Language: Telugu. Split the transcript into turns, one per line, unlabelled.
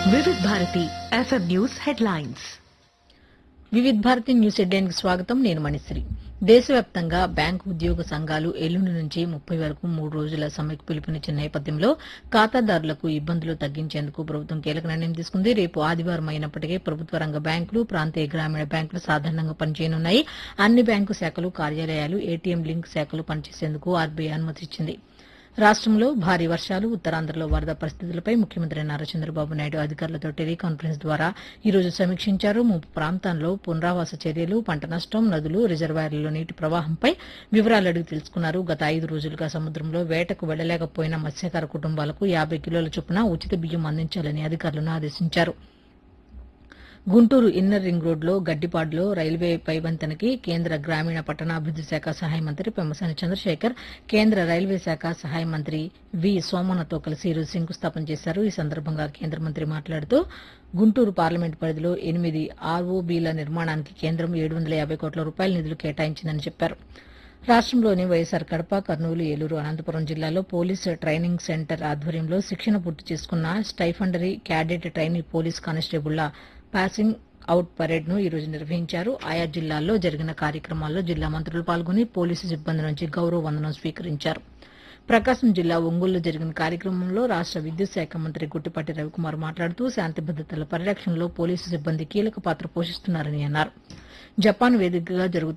వివిధ Bharati FM news headlines
Vividh Bharati news హెడ్లైన్కి స్వాగతం నేను మణిశ్రీ దేశవ్యాప్తంగా బ్యాంకు ఉద్యోగ సంఘాలు ఎల్లుండి నుంచి ముప్పై వరకు మూడు రోజుల సమ్మెకు పిలుపునిచ్చిన నేపథ్యంలో ఖాతాదారులకు ఇబ్బందులు తగ్గించేందుకు ప్రభుత్వం కీలక నిర్ణయం తీసుకుంది రేపు ఆదివారం అయినప్పటికీ ప్రభుత్వ రంగ బ్యాంకులు ప్రాంతీయ గ్రామీణ బ్యాంకులు సాధారణంగా పనిచేయనున్నాయి అన్ని బ్యాంకు శాఖలు కార్యాలయాలు ఏటీఎం లింక్ శాఖలు పనిచేసేందుకు ఆర్బీఐ అనుమతిచ్చింది రాష్ట్రంలో భారీ వర్షాలు ఉత్తరాంధ్రలో వరద పరిస్థితులపై ముఖ్యమంత్రి నారా చంద్రబాబు నాయుడు అధికారులతో టెలికాన్ఫరెన్స్ ద్వారా ఈ రోజు సమీక్షించారు ముంపు ప్రాంతాల్లో పునరావాస చర్యలు పంట నష్టం నదులు రిజర్వాయర్లలో నీటి ప్రవాహంపై వివరాలు అడిగి తెలుసుకున్నారు గత ఐదు రోజులుగా సముద్రంలో వేటకు వెళ్లలేకపోయిన మత్స్యకార కుటుంబాలకు యాబై కిలోల చొప్పున ఉచిత బియ్యం అందించాలని అధికారులను ఆదేశించారు గుంటూరు ఇన్నర్ రింగ్ రోడ్లో గడ్డిపాడులో రైల్వే పైవంతెనకి కేంద్ర గ్రామీణ పట్టణాభివృద్ది శాఖ సహాయ మంత్రి పెమ్మసాని చంద్రశేఖర్ కేంద్ర రైల్వే శాఖ సహాయ మంత్రి వి సోమన్నతో కలిసి ఈరోజు శంకుస్థాపన చేశారు ఈ సందర్భంగా కేంద్ర మంత్రి మాట్లాడుతూ గుంటూరు పార్లమెంట్ పరిధిలో ఎనిమిది ఆర్ఓబీల నిర్మాణానికి కేంద్రం ఏడు వందల యాభై కోట్ల రూపాయల నిధులు కేటాయించిందని చెప్పారు రాష్ట్రంలోని వైఎస్సార్ కడప కర్నూలు ఏలూరు అనంతపురం జిల్లాలో పోలీస్ ట్రైనింగ్ సెంటర్ ఆధ్వర్యంలో శిక్షణ పూర్తి చేసుకున్న స్టైఫండరీ క్యాడెట్ ట్రైనీ పోలీస్ కానిస్టేబుళ్ల పాసింగ్ అవుట్ పరేడ్ ను ఈ రోజు నిర్వహించారు ఆయా జిల్లాల్లో జరిగిన కార్యక్రమాల్లో జిల్లా మంత్రులు పాల్గొని పోలీసు సిబ్బంది నుంచి గౌరవ వందనం స్వీకరించారు ప్రకాశం జిల్లా ఒంగోలులో జరిగిన కార్యక్రమంలో రాష్ట విద్యుత్ శాఖ మంత్రి గుట్టిపాటి రవికుమార్ మాట్లాడుతూ శాంతి భద్రతల పరిరక్షణలో పోలీసు సిబ్బంది కీలక పాత్ర పోషిస్తున్నారని అన్నారు జపాన్ వేదికగా జరుగుతున్న